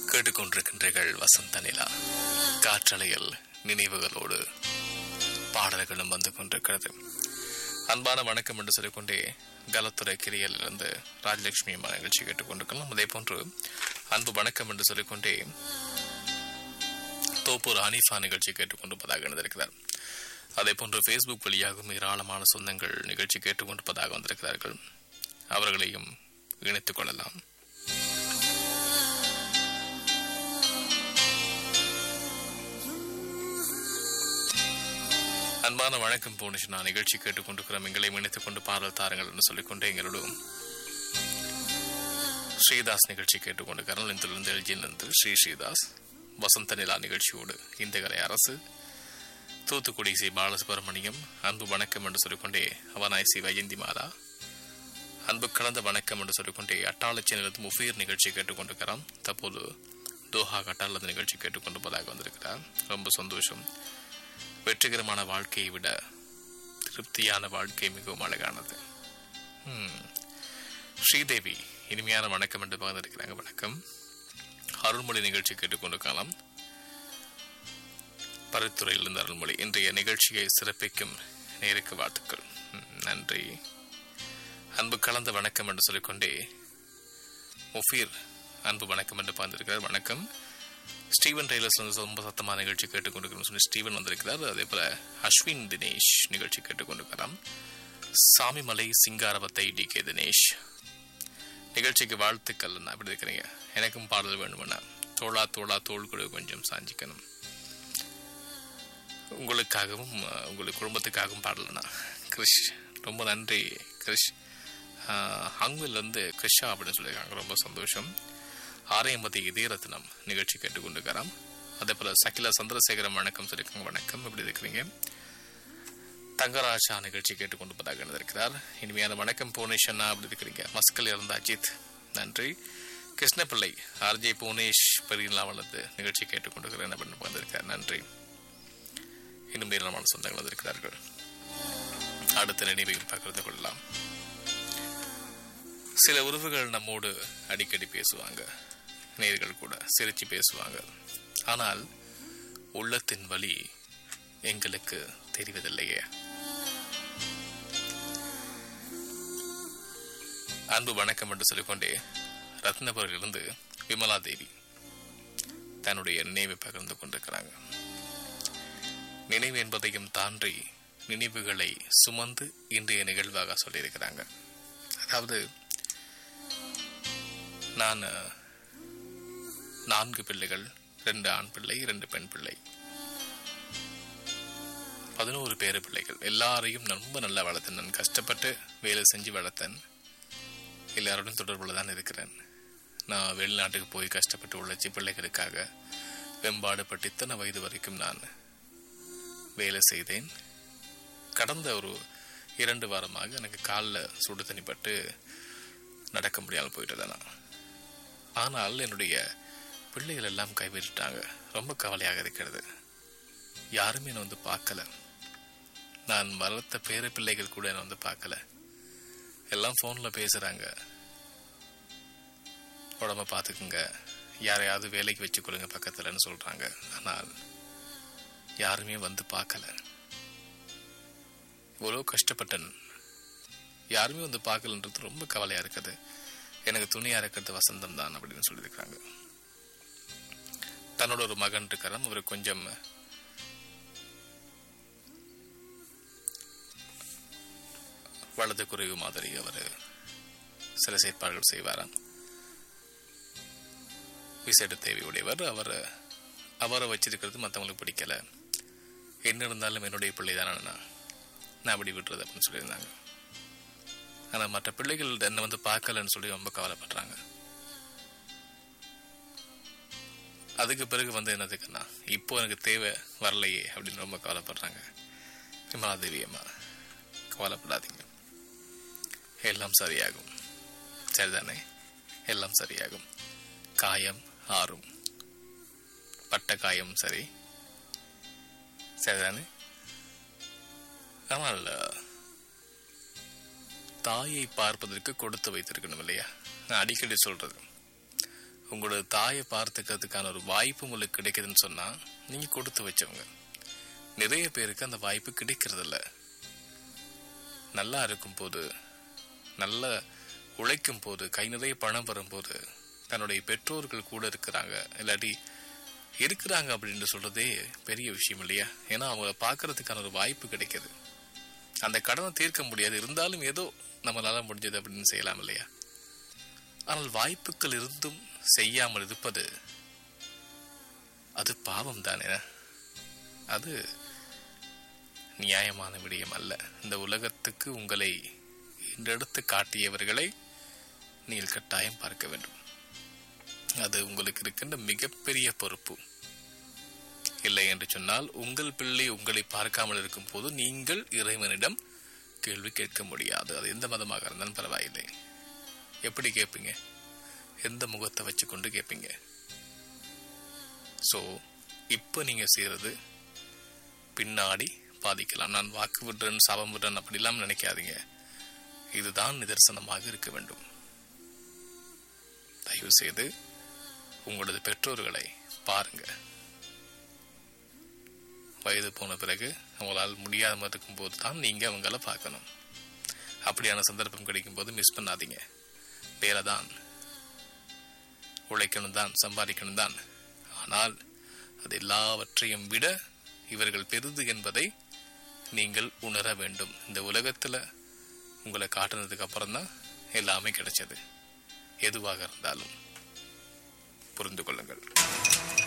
கேட்டுக்கொண்டிருக்கின்றீர்கள் வசந்த நிலா காற்றலையில் நினைவுகளோடு பாடல்களும் வந்து கொண்டிருக்கிறது அன்பான வணக்கம் என்று சொல்லிக்கொண்டே கலத்துறை கிரியலிருந்து ராஜலட்சுமி அம்மா நிகழ்ச்சி கேட்டுக்கொண்டிருக்கலாம் அதே போன்று அன்பு வணக்கம் என்று சொல்லிக்கொண்டே தோப்பூர் ஹனீஃபா நிகழ்ச்சி கேட்டுக்கொண்டிருப்பதாக இணைந்திருக்கிறார் அதே போன்று ஃபேஸ்புக் வழியாகவும் ஏராளமான சொந்தங்கள் நிகழ்ச்சி கேட்டுக்கொண்டிருப்பதாக வந்திருக்கிறார்கள் அவர்களையும் இணைத்துக் கொள்ளலாம் அன்பான வணக்கம் போனிஷ் நான் நிகழ்ச்சி கேட்டுக்கொண்டிருக்கிறோம் எங்களை இணைத்துக் கொண்டு பாடல் தாருங்கள் என்று சொல்லிக்கொண்டே எங்களோடு ஸ்ரீதாஸ் நிகழ்ச்சி கேட்டுக்கொண்டிருக்கிறார் இந்திலிருந்து எல்ஜியிலிருந்து ஸ்ரீ ஸ்ரீதாஸ் வசந்த நிலா நிகழ்ச்சியோடு இந்தகரை அரசு தூத்துக்குடி சி பாலசுப்ரமணியம் அன்பு வணக்கம் என்று சொல்லிக்கொண்டே அவனாய் சி வயந்தி மாலா அன்பு கலந்த வணக்கம் என்று சொல்லிக்கொண்டே அட்டாளச்சியிலிருந்து முஃபீர் நிகழ்ச்சி கேட்டுக்கொண்டிருக்கிறான் தற்போது தோஹா கட்டாளது நிகழ்ச்சி கேட்டுக்கொண்டிருப்பதாக வந்திருக்கிறார் ரொம்ப சந்தோஷம் வெற்றிகரமான வாழ்க்கையை விட திருப்தியான வாழ்க்கை மிகவும் அழகானது ம். ஸ்ரீதேவி இனிமையான வணக்கம் என்று பகிர்ந்திருக்கிறாங்க வணக்கம் அருள்மொழி நிகழ்ச்சி கேட்டுக்கொண்டிருக்கலாம் பரித்துறையிலிருந்து அருள்மொழி இன்றைய நிகழ்ச்சியை சிறப்பிக்கும் நேருக்கு வாழ்த்துக்கள் ம், நன்றி அன்பு கலந்த வணக்கம் என்று சொல்லிக்கொண்டே முஃபீர் அன்பு வணக்கம் என்று பகிர்ந்திருக்கிறார் வணக்கம் ஸ்டீவன் டெய்லர்ஸ் வந்து ரொம்ப சத்தமான நிகழ்ச்சி கேட்டுக்கொண்டிருக்கிறோம் சொல்லி ஸ்டீவன் வந்திருக்கிறார் அதே போல அஸ்வின் தினேஷ் நிகழ்ச்சி கேட்டுக்கொண்டிருக்கிறார் சாமிமலை சிங்காரவத்தை டி கே தினேஷ் நிகழ்ச்சிக்கு வாழ்த்துக்கள் நான் எப்படி இருக்கிறீங்க எனக்கும் பாடல் வேணுமென்னா தோளா தோளா தோள் கூட கொஞ்சம் சாஞ்சிக்கணும் உங்களுக்காகவும் அஹ், உங்கள் குடும்பத்துக்காகவும் பாடலண்ணா கிறிஷ் ரொம்ப நன்றி கிறிஷ் அங்கில் வந்து கிருஷா அப்படின்னு சொல்லியிருக்காங்க ரொம்ப சந்தோஷம் ஆரையம்பதி இதயரத்னம் நிகழ்ச்சி கேட்டுக்கொண்டிருக்கிறாம் அதே போல சகிலா சந்திரசேகரம் வணக்கம் சொல்லியிருக்காங்க வணக்கம் எப்படி இருக்கிறீங்க தங்கராஜா நிகழ்ச்சி கேட்டுக்கொண்டிருப்பதாக இருந்திருக்கிறார் இனிமையான வணக்கம் புவனேஷ் அண்ணா அப்படி இருக்கிறீங்க மஸ்கல் இருந்த அஜித் நன்றி கிருஷ்ணபிள்ளை ஆர்ஜே புவனேஷ் பெரியலாம் வளர்ந்து நிகழ்ச்சி கேட்டுக்கொண்டிருக்கிறேன் அப்படின்னு வந்திருக்கார் நன்றி இன்னும் ஏராளமான சொந்தங்கள் வந்திருக்கிறார்கள் அடுத்த நினைவையும் பகிர்ந்து கொள்ளலாம் சில உறவுகள் நம்மோடு அடிக்கடி பேசுவாங்க நேர்கள் கூட சிரிச்சு பேசுவாங்க ஆனால் உள்ளத்தின் வலி எங்களுக்கு தெரிவதில்லையே அன்பு வணக்கம் என்று சொல்லிக்கொண்டே ரத்னபுரிலிருந்து விமலா தேவி தன்னுடைய நினைவை பகிர்ந்து கொண்டிருக்கிறாங்க நினைவு என்பதையும் தாண்டி நினைவுகளை சுமந்து இன்றைய நிகழ்வாக சொல்லியிருக்கிறாங்க அதாவது நான் அஹ், நான்கு பிள்ளைகள் ரெண்டு ஆண் பிள்ளை ரெண்டு பெண் பிள்ளை பதினோரு பேரு பிள்ளைகள் எல்லாரையும் நான் ரொம்ப நல்லா வளர்த்தேன் நான் கஷ்டப்பட்டு வேலை செஞ்சு வளர்த்தேன் எல்லாரோடும் தொடர்புல தான் இருக்கிறேன் நான் வெளிநாட்டுக்கு போய் கஷ்டப்பட்டு உழைச்சி பிள்ளைகளுக்காக வெம்பாடுபட்டு இத்தனை வயது வரைக்கும் நான் வேலை செய்தேன் கடந்த ஒரு இரண்டு வாரமாக எனக்கு காலில் சுடு தண்ணி பட்டு நடக்க முடியாமல் போயிட்டது நான் ஆனால் என்னுடைய பிள்ளைகள் எல்லாம் கைவிட்டுட்டாங்க ரொம்ப கவலையாக இருக்கிறது யாருமே என்னை வந்து பார்க்கல நான் வளர்த்த பேர பிள்ளைகள் கூட என்னை வந்து பார்க்கல எல்லாம் ஃபோனில் பேசுகிறாங்க உடம்ப பார்த்துக்குங்க யாரையாவது வேலைக்கு வச்சுக்கொள்ளுங்க பக்கத்துலன்னு சொல்கிறாங்க ஆனால் யாருமே வந்து பார்க்கல இவ்வளோ கஷ்டப்பட்டேன் யாருமே வந்து பார்க்கலன்றது ரொம்ப கவலையாக இருக்குது எனக்கு துணியாக இருக்கிறது வசந்தம் தான் அப்படின்னு சொல்லியிருக்காங்க தன்னோட ஒரு மகன் இருக்கிறான் அவர் கொஞ்சம் வலது குறைவு மாதிரி அவர் சில செயற்பாடுகள் செய்வாராம் விசேட தேவையுடையவர் அவர் அவரை வச்சிருக்கிறது மற்றவங்களுக்கு பிடிக்கல என்ன இருந்தாலும் என்னுடைய பிள்ளை தானே நான் நான் அப்படி விடுறது அப்படின்னு சொல்லியிருந்தாங்க ஆனால் மற்ற பிள்ளைகள் என்னை வந்து பார்க்கலன்னு சொல்லி ரொம்ப கவலைப்படுறாங்க அதுக்கு பிறகு வந்து என்னதுக்குன்னா இப்போ எனக்கு தேவை வரலையே அப்படின்னு ரொம்ப கவலைப்படுறாங்க விமலாதேவி அம்மா கவலைப்படாதீங்க எல்லாம் சரியாகும் சரிதானே எல்லாம் சரியாகும் காயம் ஆறும் பட்ட காயம் சரி சரிதானே ஆனால் தாயை பார்ப்பதற்கு கொடுத்து வைத்திருக்கணும் இல்லையா நான் அடிக்கடி சொல்றது உங்களோட தாயை பார்த்துக்கிறதுக்கான ஒரு வாய்ப்பு உங்களுக்கு கிடைக்குதுன்னு சொன்னா நீங்க கொடுத்து வச்சவங்க நிறைய பேருக்கு அந்த வாய்ப்பு கிடைக்கிறதில்ல நல்லா இருக்கும் போது நல்ல உழைக்கும் போது கை நிறைய பணம் வரும்போது தன்னுடைய பெற்றோர்கள் கூட இருக்கிறாங்க இல்லாட்டி இருக்கிறாங்க அப்படின்னு சொல்றதே பெரிய விஷயம் இல்லையா ஏன்னா அவங்கள பார்க்கறதுக்கான ஒரு வாய்ப்பு கிடைக்குது அந்த கடனை தீர்க்க முடியாது இருந்தாலும் ஏதோ நம்மளால முடிஞ்சது அப்படின்னு செய்யலாம் இல்லையா ஆனால் வாய்ப்புகள் இருந்தும் செய்யாமல் இருப்பது அது பாவம் தானே அது நியாயமான விடயம் அல்ல இந்த உலகத்துக்கு உங்களை இன்றெடுத்து காட்டியவர்களை நீங்கள் கட்டாயம் பார்க்க வேண்டும் அது உங்களுக்கு இருக்கின்ற மிகப்பெரிய பொறுப்பு இல்லை என்று சொன்னால் உங்கள் பிள்ளை உங்களை பார்க்காமல் இருக்கும் போது நீங்கள் இறைவனிடம் கேள்வி கேட்க முடியாது அது எந்த மதமாக இருந்தாலும் பரவாயில்லை எப்படி கேட்பீங்க எந்த முகத்தை வச்சுக்கொண்டு கேட்பீங்க ஸோ இப்போ நீங்க செய்யறது பின்னாடி பாதிக்கலாம் நான் வாக்கு விடுறேன் சாபம் விடுறேன் அப்படிலாம் நினைக்காதீங்க இதுதான் நிதர்சனமாக இருக்க வேண்டும் தயவு செய்து உங்களது பெற்றோர்களை பாருங்க வயது போன பிறகு அவங்களால் முடியாம இருக்கும் போது தான் நீங்க அவங்கள பார்க்கணும் அப்படியான சந்தர்ப்பம் கிடைக்கும் போது மிஸ் பண்ணாதீங்க வேலை தான் உழைக்கணும் தான் சம்பாதிக்கணும் தான் ஆனால் அது எல்லாவற்றையும் விட இவர்கள் பெரிது என்பதை நீங்கள் உணர வேண்டும் இந்த உலகத்துல உங்களை காட்டுனதுக்கு அப்புறம் தான் எல்லாமே கிடைச்சது எதுவாக இருந்தாலும் புரிந்து கொள்ளுங்கள்